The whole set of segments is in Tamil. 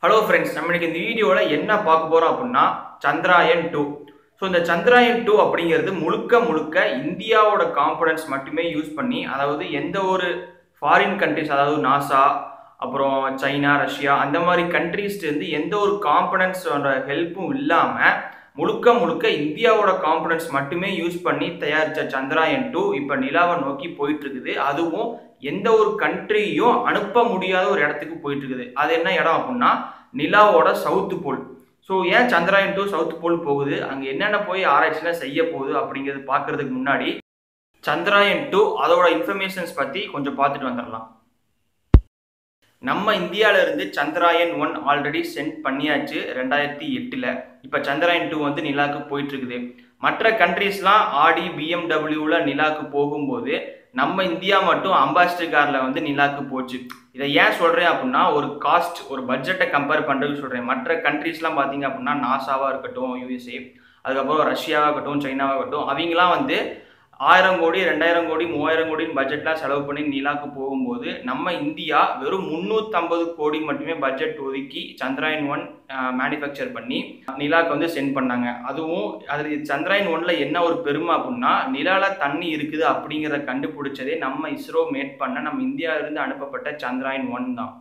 ஹலோ ஃப்ரெண்ட்ஸ் நம்ம இன்னைக்கு இந்த வீடியோவில் என்ன பார்க்க போகிறோம் அப்படின்னா சந்திராயன் டூ ஸோ இந்த சந்திராயன் டூ அப்படிங்கிறது முழுக்க முழுக்க இந்தியாவோட காம்பனன்ட்ஸ் மட்டுமே யூஸ் பண்ணி அதாவது எந்த ஒரு ஃபாரின் கண்ட்ரிஸ் அதாவது நாசா அப்புறம் சைனா ரஷ்யா அந்த மாதிரி கண்ட்ரீஸ்லேருந்து எந்த ஒரு காம்பனன்ட்ஸோட ஹெல்ப்பும் இல்லாமல் முழுக்க முழுக்க இந்தியாவோட காம்பனன்ட்ஸ் மட்டுமே யூஸ் பண்ணி தயாரித்த சந்திராயன் டூ இப்போ நிலாவை நோக்கி போயிட்டு இருக்குது அதுவும் எந்த ஒரு கண்ட்ரியும் அனுப்ப முடியாத ஒரு இடத்துக்கு போயிட்டு இருக்குது அது என்ன இடம் அப்படின்னா நிலாவோட சவுத்து போல் ஸோ ஏன் சந்திராயன் டூ சவுத் போல் போகுது அங்கே என்னென்ன போய் ஆராய்ச்சிலாம் செய்ய போகுது அப்படிங்கிறது பார்க்கறதுக்கு முன்னாடி சந்திராயன் டூ அதோட இன்ஃபர்மேஷன்ஸ் பற்றி கொஞ்சம் பார்த்துட்டு வந்துடலாம் நம்ம இந்தியாவில இருந்து சந்திராயன் ஒன் ஆல்ரெடி சென்ட் பண்ணியாச்சு ரெண்டாயிரத்தி எட்டில் இப்போ சந்திராயன் டூ வந்து நிலாவுக்கு போயிட்டு இருக்குது மற்ற கண்ட்ரீஸ்லாம் ஆடி பிஎம்டபிள்யூவில் நிலாவுக்கு போகும்போது நம்ம இந்தியா மட்டும் அம்பாசிடர் காரில் வந்து நிலாவுக்கு போச்சு இதை ஏன் சொல்கிறேன் அப்படின்னா ஒரு காஸ்ட் ஒரு பட்ஜெட்டை கம்பேர் பண்ணுறதுக்கு சொல்கிறேன் மற்ற கண்ட்ரீஸ்லாம் பார்த்தீங்க அப்படின்னா நாசாவாக இருக்கட்டும் யூஎஸ்ஏ அதுக்கப்புறம் ரஷ்யாவாக இருக்கட்டும் சைனாவாக இருக்கட்டும் அவங்களாம் வந்து ஆயிரம் கோடி ரெண்டாயிரம் கோடி மூவாயிரம் கோடின்னு பட்ஜெட்லாம் செலவு பண்ணி நிலாக்கு போகும்போது நம்ம இந்தியா வெறும் முந்நூற்றம்பது கோடி மட்டுமே பட்ஜெட் ஒதுக்கி சந்திராயன் ஒன் மேனுஃபேக்சர் பண்ணி நிலாக்கு வந்து சென்ட் பண்ணாங்க அதுவும் அதில் சந்திராயன் ஒன்ல என்ன ஒரு பெருமை அப்படின்னா நிலால தண்ணி இருக்குது அப்படிங்கிறத கண்டுபிடிச்சதே நம்ம இஸ்ரோ மேட் பண்ண நம்ம இந்தியாவிலிருந்து அனுப்பப்பட்ட சந்திராயன் ஒன் தான்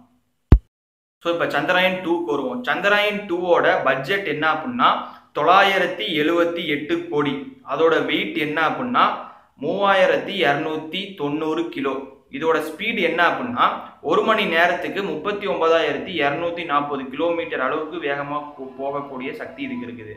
ஸோ இப்போ சந்திராயன் டூக்கு வருவோம் சந்திராயன் டூவோட பட்ஜெட் என்ன அப்படின்னா தொள்ளாயிரத்தி எழுவத்தி எட்டு கோடி அதோட வெயிட் என்ன அப்படின்னா மூவாயிரத்தி இரநூத்தி தொண்ணூறு கிலோ இதோட ஸ்பீடு என்ன அப்படின்னா ஒரு மணி நேரத்துக்கு முப்பத்தி ஒன்பதாயிரத்தி இரநூத்தி நாற்பது கிலோமீட்டர் அளவுக்கு வேகமாக போகக்கூடிய சக்தி இதுக்கு இருக்குது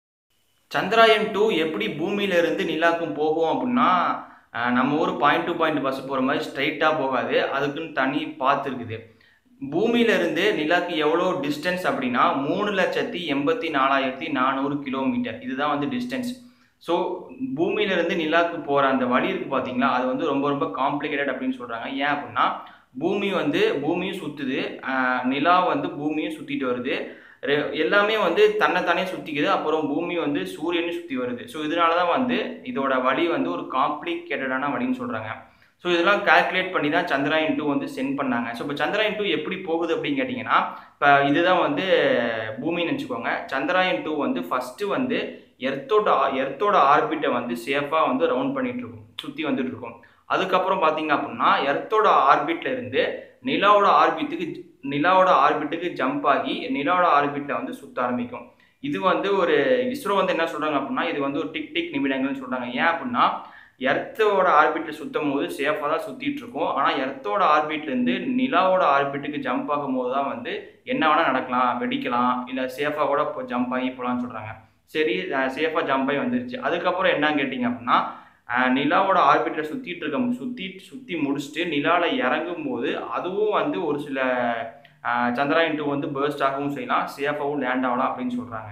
சந்திராயன் டூ எப்படி பூமியிலிருந்து நிலாக்கும் போகும் அப்படின்னா நம்ம ஊர் பாயிண்ட் டு பாயிண்ட் பஸ் போகிற மாதிரி ஸ்ட்ரைட்டாக போகாது அதுக்குன்னு தனி பாத்து இருக்குது பூமியிலிருந்து நிலாக்கு எவ்வளோ டிஸ்டன்ஸ் அப்படின்னா மூணு லட்சத்தி எண்பத்தி நாலாயிரத்தி நானூறு கிலோமீட்டர் இதுதான் வந்து டிஸ்டன்ஸ் ஸோ பூமியிலிருந்து நிலாக்கு போகிற அந்த வழி இருக்குது பார்த்தீங்களா அது வந்து ரொம்ப ரொம்ப காம்ப்ளிகேட்டட் அப்படின்னு சொல்கிறாங்க ஏன் அப்படின்னா பூமி வந்து பூமியும் சுற்றுது நிலா வந்து பூமியும் சுற்றிட்டு வருது எல்லாமே வந்து தன்னைத்தானே சுற்றிக்குது அப்புறம் பூமி வந்து சூரியனையும் சுற்றி வருது ஸோ இதனால தான் வந்து இதோட வழி வந்து ஒரு காம்ப்ளிகேட்டடான வழின்னு சொல்கிறாங்க ஸோ இதெல்லாம் கால்குலேட் பண்ணி தான் சந்திராயன் டூ வந்து சென்ட் பண்ணாங்க ஸோ இப்போ சந்திராயன் டூ எப்படி போகுது அப்படின்னு கேட்டிங்கன்னா இப்போ இதுதான் வந்து பூமின்னு வச்சுக்கோங்க சந்திராயன் டூ வந்து ஃபஸ்ட்டு வந்து எர்த்தோட எர்த்தோட ஆர்பிட்டை வந்து சேஃபாக வந்து ரவுண்ட் பண்ணிட்டு இருக்கும் சுற்றி வந்துட்டு இருக்கும் அதுக்கப்புறம் பார்த்தீங்க அப்படின்னா எர்த்தோட ஆர்பிட்ல இருந்து நிலாவோட ஆர்பிட்டுக்கு நிலாவோட ஆர்பிட்டுக்கு ஜம்ப் ஆகி நிலாவோட ஆர்பிட்டில் வந்து சுற்ற ஆரம்பிக்கும் இது வந்து ஒரு இஸ்ரோ வந்து என்ன சொல்கிறாங்க அப்படின்னா இது வந்து ஒரு டிக் டிக் நிமிடங்கள்னு சொல்கிறாங்க ஏன் அப்படின்னா எர்த்தோட ஆர்பிட்டில் சுற்றும் போது சேஃபாக தான் சுற்றிட்டு இருக்கும் ஆனால் எர்த்தோட ஆர்பிட்லேருந்து நிலாவோட ஆர்பிட்டுக்கு ஜம்ப் ஆகும்போது தான் வந்து என்ன வேணால் நடக்கலாம் வெடிக்கலாம் இல்லை சேஃபாக கூட இப்போ ஜம்ப் ஆகி போகலான்னு சொல்கிறாங்க சரி சேஃபாக ஜம்ப் ஆகி வந்துருச்சு அதுக்கப்புறம் என்ன கேட்டிங்க அப்படின்னா நிலாவோட ஆர்பிட்டில் சுற்றிட்டு இருக்க சுற்றி சுற்றி முடிச்சுட்டு நிலாவில் இறங்கும் போது அதுவும் வந்து ஒரு சில சந்திராயன் டூ வந்து பேர்ஸ்ட் ஆகவும் செய்யலாம் சேஃபாகவும் லேண்ட் ஆகலாம் அப்படின்னு சொல்கிறாங்க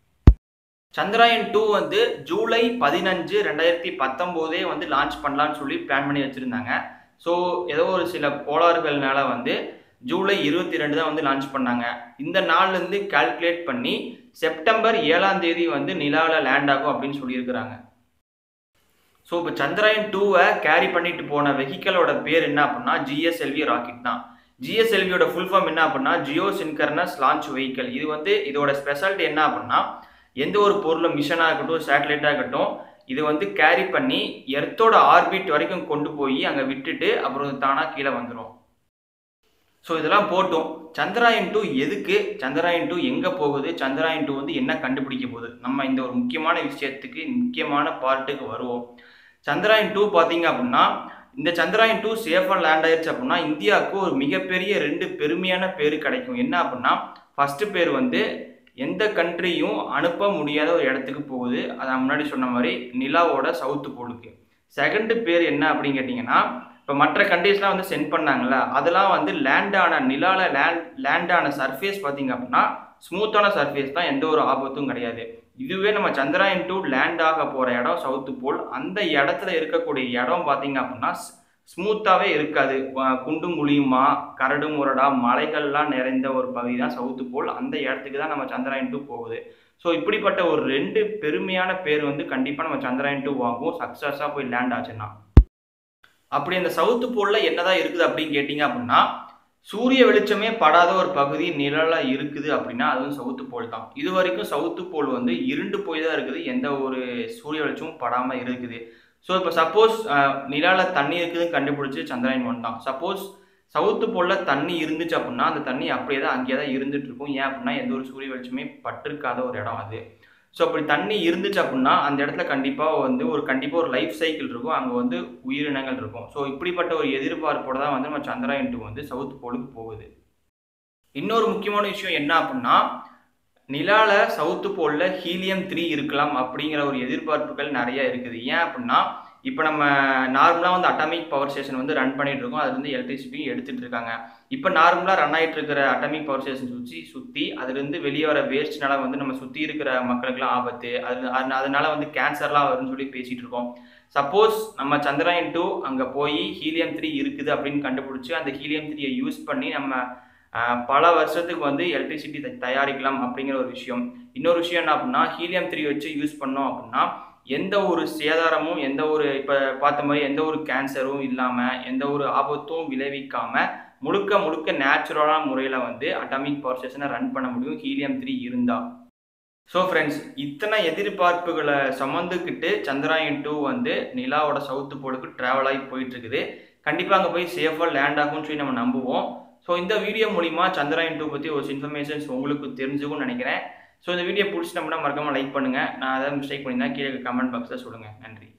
சந்திராயன் டூ வந்து ஜூலை பதினஞ்சு ரெண்டாயிரத்தி பத்தொம்போதே வந்து லான்ச் பண்ணலான்னு சொல்லி பிளான் பண்ணி வச்சுருந்தாங்க ஸோ ஏதோ ஒரு சில கோளாறுகள்னால வந்து ஜூலை இருபத்தி ரெண்டு தான் வந்து லான்ச் பண்ணாங்க இந்த நாள்லேருந்து கால்குலேட் பண்ணி செப்டம்பர் ஏழாம் தேதி வந்து நிலாவில் லேண்ட் ஆகும் அப்படின்னு சொல்லியிருக்கிறாங்க ஸோ இப்போ சந்திராயன் டூவை கேரி பண்ணிட்டு போன வெஹிக்கலோட பேர் என்ன அப்படின்னா ஜிஎஸ்எல்வி ராக்கெட் தான் ஜிஎஸ்எல்வியோட ஃபுல் ஃபார்ம் என்ன அப்படின்னா ஜியோ சின்கர்னஸ் லான்ச் வெஹிக்கல் இது வந்து இதோட ஸ்பெஷாலிட்டி என்ன அப்படின்னா எந்த ஒரு பொருளும் மிஷனாக இருக்கட்டும் சேட்டலைட்டாக இருக்கட்டும் இது வந்து கேரி பண்ணி எர்த்தோட ஆர்பிட் வரைக்கும் கொண்டு போய் அங்கே விட்டுட்டு அப்புறம் தானாக கீழே வந்துடும் ஸோ இதெல்லாம் போட்டோம் சந்திராயன் டூ எதுக்கு சந்திராயன் டூ எங்கே போகுது சந்திராயன் டூ வந்து என்ன கண்டுபிடிக்க போகுது நம்ம இந்த ஒரு முக்கியமான விஷயத்துக்கு முக்கியமான பார்ட்டுக்கு வருவோம் சந்திராயன் டூ பார்த்தீங்க அப்படின்னா இந்த சந்திராயன் டூ சேஃபாக லேண்ட் ஆயிடுச்சு அப்படின்னா இந்தியாவுக்கு ஒரு மிகப்பெரிய ரெண்டு பெருமையான பேர் கிடைக்கும் என்ன அப்படின்னா ஃபஸ்ட்டு பேர் வந்து எந்த கண்ட்ரியும் அனுப்ப முடியாத ஒரு இடத்துக்கு போகுது அதை முன்னாடி சொன்ன மாதிரி நிலாவோட சவுத்து போலுக்கு செகண்டு பேர் என்ன அப்படின்னு கேட்டிங்கன்னா இப்போ மற்ற கண்ட்ரீஸ்லாம் வந்து சென்ட் பண்ணாங்கல்ல அதெல்லாம் வந்து லேண்ட் ஆன நிலாவில் லேண்ட் லேண்ட் ஆன சர்ஃபேஸ் பார்த்தீங்க அப்படின்னா ஸ்மூத்தான சர்ஃபேஸ் தான் எந்த ஒரு ஆபத்தும் கிடையாது இதுவே நம்ம சந்திராயன் டூ லேண்ட் ஆக போகிற இடம் சவுத்து போல் அந்த இடத்துல இருக்கக்கூடிய இடம் பார்த்தீங்க அப்படின்னா ஸ்மூத்தாகவே இருக்காது குண்டும் குழியுமா கரடு முரடா மலைகள்லாம் நிறைந்த ஒரு பகுதி தான் சவுத்து போல் அந்த இடத்துக்கு தான் நம்ம சந்திராயன் டூ போகுது ஸோ இப்படிப்பட்ட ஒரு ரெண்டு பெருமையான பேர் வந்து கண்டிப்பாக நம்ம சந்திராயன் டூ வாங்குவோம் சக்ஸஸாக போய் லேண்ட் ஆச்சுன்னா அப்படி அந்த சவுத்து போலில் என்னதான் இருக்குது அப்படின்னு கேட்டிங்க அப்படின்னா சூரிய வெளிச்சமே படாத ஒரு பகுதி நிழலா இருக்குது அப்படின்னா அதுவும் சவுத்து போல் தான் இது வரைக்கும் சவுத்து போல் வந்து இருண்டு போய் தான் இருக்குது எந்த ஒரு சூரிய வெளிச்சமும் படாமல் இருக்குது ஸோ இப்போ சப்போஸ் நிலால தண்ணி இருக்குதுன்னு கண்டுபிடிச்சி சந்திராயன் ஒன் தான் சப்போஸ் சவுத்து போலில் தண்ணி இருந்துச்சு அப்படின்னா அந்த தண்ணி அப்படியே தான் அங்கேயே தான் இருந்துட்டு இருக்கும் ஏன் அப்படின்னா எந்த ஒரு சூரிய வெளிச்சமே பட்டிருக்காத ஒரு இடம் அது ஸோ அப்படி தண்ணி இருந்துச்சு அப்படின்னா அந்த இடத்துல கண்டிப்பாக வந்து ஒரு கண்டிப்பாக ஒரு லைஃப் சைக்கிள் இருக்கும் அங்கே வந்து உயிரினங்கள் இருக்கும் ஸோ இப்படிப்பட்ட ஒரு எதிர்பார்ப்போட தான் வந்து நம்ம சந்திராயன் டூ வந்து சவுத் போலுக்கு போகுது இன்னொரு முக்கியமான விஷயம் என்ன அப்படின்னா நிலால சவுத்து போலில் ஹீலியம் த்ரீ இருக்கலாம் அப்படிங்கிற ஒரு எதிர்பார்ப்புகள் நிறைய இருக்குது ஏன் அப்படின்னா இப்போ நம்ம நார்மலாக வந்து அட்டாமிக் பவர் ஸ்டேஷன் வந்து ரன் பண்ணிட்டு இருக்கோம் அது வந்து எலக்ட்ரிசிட்டி எடுத்துட்டு இருக்காங்க இப்போ நார்மலாக ரன் ஆகிட்டு இருக்கிற அட்டாமிக் பவர் ஸ்டேஷன் சுற்றி சுற்றி அதுலேருந்து வெளியே வர வேஸ்ட்னால வந்து நம்ம சுற்றி இருக்கிற மக்களுக்குலாம் ஆபத்து அது அது- அதனால வந்து கேன்சர்லாம் வரும்னு சொல்லி பேசிகிட்டு இருக்கோம் சப்போஸ் நம்ம சந்திராயன் டூ அங்கே போய் ஹீலியம் த்ரீ இருக்குது அப்படின்னு கண்டுபிடிச்சி அந்த ஹீலியம் த்ரீயை யூஸ் பண்ணி நம்ம ஆஹ், பல வருஷத்துக்கு வந்து எலக்ட்ரிசிட்டி தயாரிக்கலாம் அப்படிங்கிற ஒரு விஷயம் இன்னொரு விஷயம் என்ன அப்படின்னா ஹீலியம் த்ரீ வச்சு யூஸ் பண்ணோம் அப்படின்னா எந்த ஒரு சேதாரமும் எந்த ஒரு இப்போ பார்த்த மாதிரி எந்த ஒரு கேன்சரும் இல்லாமல் எந்த ஒரு ஆபத்தும் விளைவிக்காம முழுக்க முழுக்க நேச்சுரலான முறையில் வந்து அட்டாமிக் பவர் ஸ்டேஷனை ரன் பண்ண முடியும் ஹீலியம் த்ரீ இருந்தால் ஸோ ஃப்ரெண்ட்ஸ் இத்தனை எதிர்பார்ப்புகளை சுமந்துக்கிட்டு சந்திராயன் டூ வந்து நிலாவோட சவுத்து போலுக்கு ட்ராவல் ஆகி போயிட்டு இருக்குது கண்டிப்பாக அங்கே போய் சேஃபாக லேண்ட் ஆகும்னு சொல்லி நம்ம நம்புவோம் ஸோ இந்த வீடியோ மூலிமா சந்திராயன் டூ பற்றி ஒரு இன்ஃபர்மேஷன்ஸ் உங்களுக்கு தெரிஞ்சுக்கும்னு நினைக்கிறேன் ஸோ இந்த வீடியோ பிடிச்சிட்டோம்னா மறக்காமல் லைக் பண்ணுங்கள் நான் ஏதாவது மிஸ்டேக் பண்ணியிருந்தா கீழே கமெண்ட் பாக்ஸில் சொல்லுங்கள் நன்றி